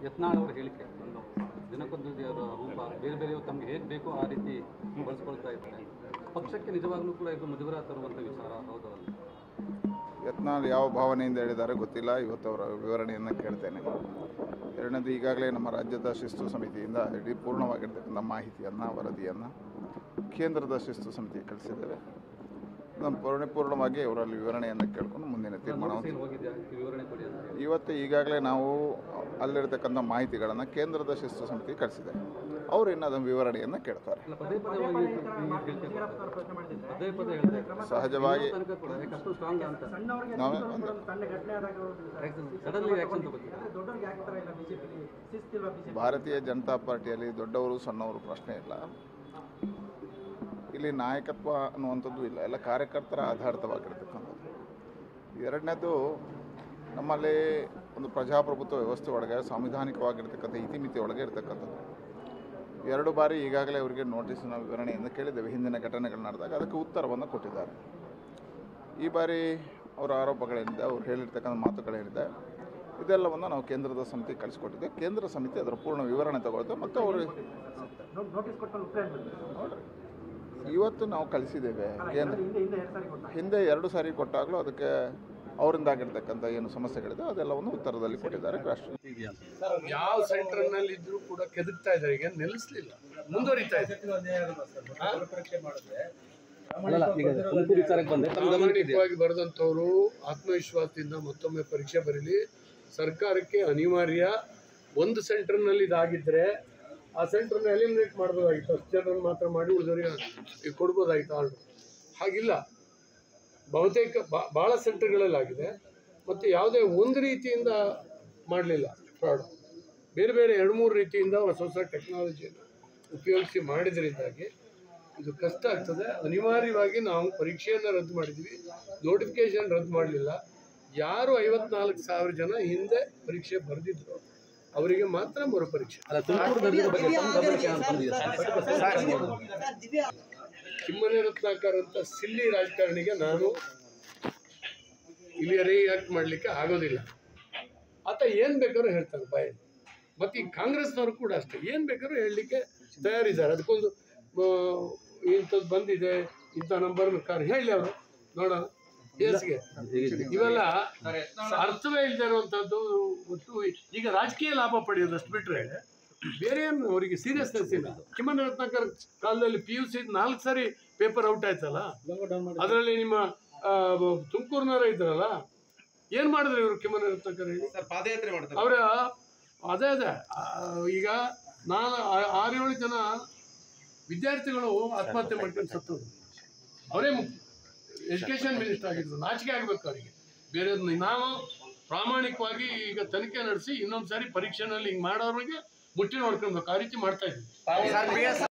ಯತ್ನಾಳ್ ಅವರ ಹೇಳಿಕೆ ಒಂದು ದಿನಕ್ಕೊಂದು ದಿ- ಅದು ರೂಪ ಬೇರೆ ಬೇರೆ ತಮಗೆ ಹೇಗೆ ಬೇಕೋ ಆ ರೀತಿ ಬಳಸ್ಕೊಳ್ತಾ ಇದ್ದಾರೆ ಪಕ್ಷಕ್ಕೆ ನಿಜವಾಗ್ಲೂ ಕೂಡ ಇದು ಮುಜುಗರ ತರುವಂಥ ವಿಚಾರ ಹೌದಲ್ಲ ಯತ್ನಾಳ್ ಯಾವ ಭಾವನೆಯಿಂದ ಹೇಳಿದ್ದಾರೆ ಗೊತ್ತಿಲ್ಲ ಇವತ್ತು ಅವರ ವಿವರಣೆಯನ್ನು ಕೇಳ್ತೇನೆ ಎರಡನೇದು ಈಗಾಗಲೇ ನಮ್ಮ ರಾಜ್ಯದ ಶಿಸ್ತು ಸಮಿತಿಯಿಂದ ಇಡೀ ಪೂರ್ಣವಾಗಿರ್ತಕ್ಕಂಥ ಮಾಹಿತಿಯನ್ನು ವರದಿಯನ್ನು ಕೇಂದ್ರದ ಶಿಸ್ತು ಸಮಿತಿಗೆ ಕಳಿಸಿದ್ದೇವೆ ನಮ್ಮ ಪರಿಪೂರ್ಣವಾಗಿ ಅವರಲ್ಲಿ ವಿವರಣೆಯನ್ನು ಕೇಳ್ಕೊಂಡು ಮುಂದಿನ ತೀರ್ಮಾನವನ್ನು ಏನು ಹೋಗಿದ್ಯಾ ಈ ವಿವರಣೆ ಕೊಡಿ ಅಂತ ಹೇಳಿ ಇವತ್ತು ಈಗಾಗಲೇ ನಾವು ಅಲ್ಲಿರ್ತಕ್ಕಂಥ ಮಾಹಿತಿಗಳನ್ನು ಕೇಂದ್ರದ ಶಿಸ್ತು ಸಮಿತಿಗೆ ಕಳಿಸಿದ್ದೇವೆ ಅವರು ಇನ್ನು ಅದನ್ನು ವಿವರಣೆಯನ್ನು ಕೇಳ್ತಾರೆ ಇಲ್ಲ ಪದೇ ಪದೇ ಹೋಗಿ ಈ ಹೇಳಿಕೆ ಕೊಡ್ತಾರೆ. ಪದೇ ಪದೇ ಹೇಳ್ತಾ ಇದ್ದಾರೆ ಸಹಜವಾಗಿ ತನಕ ಕೂಡ ಯಾಕೆ ಅಷ್ಟು ಸ್ಟ್ರಾಂಗ್ ಅಂತ ನಾವು ಒಂದು ಸಡನ್ಲಿ ಆ್ಯಕ್ಷನ್ ತಗೋತಿದ್ದಾರೆ ಭಾರತೀಯ ಜನತಾ ಪಾರ್ಟಿಯಲ್ಲಿ ದೊಡ್ಡವರು ಸಣ್ಣವರು ಪ್ರಶ್ನೆ ಇಲ್ಲ ಇಲ್ಲಿ ನಾಯಕತ್ವ ಅನ್ನುವಂಥದ್ದು ಇಲ್ಲ ಎಲ್ಲ ಕಾರ್ಯಕರ್ತರ ಆಧಾರಿತವಾಗಿರ್ತಕ್ಕಂಥದ್ದು ಎರಡನೇದು ನಮ್ಮಲ್ಲಿ ಒಂದು ಪ್ರಜಾಪ್ರಭುತ್ವ ವ್ಯವಸ್ಥೆ ಒಳಗೆ ಸಾಂವಿಧಾನಿಕವಾಗಿರ್ತಕ್ಕಂಥ ಇತಿಮಿತಿ ಒಳಗೆ ಇರ್ತಕ್ಕಂಥದ್ದು ಎರಡು ಬಾರಿ ಈಗಾಗಲೇ ಅವರಿಗೆ ನೋಟಿಸಿನ ವಿವರಣೆಯನ್ನು ಕೇಳಿದ್ದೇವೆ ಹಿಂದಿನ ಘಟನೆಗಳು ನಡೆದಾಗ ಅದಕ್ಕೆ ಉತ್ತರವನ್ನು ಕೊಟ್ಟಿದ್ದಾರೆ ಈ ಬಾರಿ ಅವರ ಆರೋಪಗಳೇನಿದೆ ಅವ್ರು ಹೇಳಿರ್ತಕ್ಕಂಥ ಮಾತುಗಳೇನಿದೆ ಇದೆಲ್ಲವನ್ನು ನಾವು ಕೇಂದ್ರದ ಸಮಿತಿಗೆ ಕಳಿಸ್ಕೊಟ್ಟಿದ್ದೆ ಕೇಂದ್ರ ಸಮಿತಿ ಅದರ ಪೂರ್ಣ ವಿವರಣೆ ತಗೊಳ್ತೆ ಮತ್ತು ಅವರು ನೋಡ್ರಿ ಇವತ್ತು ನಾವು ಕಳಿಸಿದ್ದೇವೆ ಕೇಂದ್ರ ಹಿಂದೆ ಎರಡು ಸಾರಿ ಕೊಟ್ಟಾಗಲೂ ಅದಕ್ಕೆ ಅವರಿಂದಾಗಿರ್ತಕ್ಕಂಥ ಏನು ಸಮಸ್ಯೆಗಳಿದೆ ಅದೆಲ್ಲವನ್ನು ಉತ್ತರದಲ್ಲಿ ಕೊಟ್ಟಿದ್ದಾರೆ ರಾಷ್ಟ್ರ ಇದೆಯಾ ಅಂತ ಯಾವ ಸೆಂಟರ್ನಲ್ಲಿ ಇದ್ರೂ ಕೂಡ ಕೆದಕ್ತಾ ಇದ್ದಾರೆ ಈಗ ನಿಲ್ಲಿಸ್ಲಿಲ್ಲ ಮುಂದುವರಿತಾ ಇದೆ ಅಲ್ಲ ಈಗ ತುಮಕೂರು ವಿಚಾರಕ್ಕೆ ಬಂದೆ ತಮ್ಮ ಗಮನಕ್ಕೆ ಇದೆಯಾ? ಪ್ರಾಮಾಣಿಕವಾಗಿ ಬರೆದಂಥವ್ರು ಆತ್ಮವಿಶ್ವಾಸದಿಂದ ಮತ್ತೊಮ್ಮೆ ಪರೀಕ್ಷೆ ಬರೀಲಿ ಸರ್ಕಾರಕ್ಕೆ ಅನಿವಾರ್ಯ ಒಂದು ಸೆಂಟರ್ನಲ್ಲಿ ಇದಾಗಿದ್ದರೆ ಆ ಸೆಂಟರ್ನ ಎಲಿಮಿನೇಟ್ ಮಾಡ್ಬೋದಾಗಿತ್ತು ಅಷ್ಟು ಜನರನ್ನು ಮಾತ್ರ ಮಾಡಿ ಉಳಿದವರಿಗೆ ಈಗ ಕೊಡ್ಬೋದಾಗಿತ್ತು ಆರ್ಡರ್ ಹಾಗಿಲ್ಲ ಬಹುತೇಕ ಬಾ- ಭಾಳ ಸೆಂಟರ್ಗಳಲ್ಲಿ ಆಗಿದೆ ಮತ್ತು ಯಾವುದೇ ಒಂದು ರೀತಿಯಿಂದ ಮಾಡಲಿಲ್ಲ ಫ್ರಾಡ್ ಬೇರೆ ಬೇರೆ ಎರಡು ಮೂರು ರೀತಿಯಿಂದ ಹೊಸ ಹೊಸ ಟೆಕ್ನಾಲಜಿಯನ್ನು ಉಪಯೋಗಿಸಿ ಮಾಡಿದ್ರಿಂದಾಗಿ ಇದು ಕಷ್ಟ ಆಗ್ತದೆ ಅನಿವಾರ್ಯವಾಗಿ ನಾವು ಪರೀಕ್ಷೆಯನ್ನು ರದ್ದು ಮಾಡಿದ್ವಿ ನೋಟಿಫಿಕೇಶನ್ ರದ್ದು ಮಾಡಲಿಲ್ಲ ಯಾರು ಐವತ್ನಾಲ್ಕು ಸಾವಿರ ಜನ ಹಿಂದೆ ಪರೀಕ್ಷೆ ಬರೆದಿದ್ರು ಅವರಿಗೆ ಮಾತ್ರ ಮರುಪರೀಕ್ಷೆ ಅಲ್ಲ ತುಮಕೂರು ದರ್ಜದ ಬಗ್ಗೆ ತಮ್ಮ ಗಮನಕ್ಕೆ ಏನಾದ್ರು ಬಂದಿದೆಯಾ? ಕಿಮ್ಮನೆ ರತ್ನಾಕರ್ ಅಂತ ಸಿಲ್ಲಿ ರಾಜಕಾರಣಿಗೆ ನಾನು ಇಲ್ಲಿ ರಿಯಾಕ್ಟ್ ಮಾಡಲಿಕ್ಕೆ ಆಗೋದಿಲ್ಲ ಆತ ಏನು ಬೇಕಾದ್ರೂ ಹೇಳ್ತಾನೆ ಬಾಯಲ್ಲಿ ಮತ್ತು ಈ ಕಾಂಗ್ರೆಸ್ನವರು ಕೂಡ ಅಷ್ಟೇ ಏನು ಬೇಕಾದ್ರೂ ಹೇಳಲಿಕ್ಕೆ ತಯಾರಿದ್ದಾರೆ ಅದಕ್ಕೊಂದು ಆ, ಇಂಥದ್ದು ಬಂದಿದೆ ಇಂಥ ನಂಬರ್ ಬೇಕಾದ್ರೆ ಹೇಳಿ ಅವರು ನೋಡೋಣ ಎಸ್ಗೆ ಇವೆಲ್ಲ ಅರ್ಥವೇ ಇಲ್ಲದೆ ಇರುವಂಥದ್ದು ಮತ್ತು ಈಗ ರಾಜಕೀಯ ಲಾಭ ಪಡೆಯೋದಷ್ಟು ಬಿಟ್ಟರೆ ಬೇರೆ ಏನು ಅವರಿಗೆ ಸೀರಿಯಸ್ನೆಸ್ ಇಲ್ಲ ಕಿಮ್ಮನ ರತ್ನಾಕರ್ ಕಾಲದಲ್ಲಿ ಪಿ ಯು ಸಿ ನಾಲ್ಕು ಸಾರಿ ಪೇಪರ್ ಔಟ್ ಆಯ್ತಲ್ಲ ಅದರಲ್ಲಿ ನಿಮ್ಮ ತುಮಕೂರಿನವರ ಇದ್ರಲ್ಲ ಏನು ಮಾಡಿದ್ರು ಇವರು ಕಿಮ್ಮನ ರತ್ನಾಕರ್ ಹೇಳಿ ಪಾದಯಾತ್ರೆ ಮಾಡ್ತಾರೆ ಅವರ ಅದೇ ಅದೇ ಆ, ಈಗ ನಾನು ಆ- ಆರೇಳು ಜನ ವಿದ್ಯಾರ್ಥಿಗಳು ಆತ್ಮಹತ್ಯೆ ಮಾಡ್ಕೊಂಡು ಸತ್ತೋದು ಅವರೇ ಎಜುಕೇಷನ್ ಮಿನಿಸ್ಟರ್ ಆಗಿದ್ರು ನಾಚಿಕೆ ಆಗಬೇಕು ಅವರಿಗೆ ಬೇರೆ ನಾವು ಪ್ರಾಮಾಣಿಕವಾಗಿ ಈಗ ತನಿಖೆ ನಡೆಸಿ ಇನ್ನೊಂದು ಸಾರಿ ಪರೀಕ್ಷೆನಲ್ಲಿ ಹಿಂಗೆ ಮಾಡೋರಿಗೆ ಮುಟ್ಟಿ ನೋಡ್ಕೊಳ್ಬೇಕು ಆ ರೀತಿ ಮಾಡ್ತಾ ಇದ್ವಿ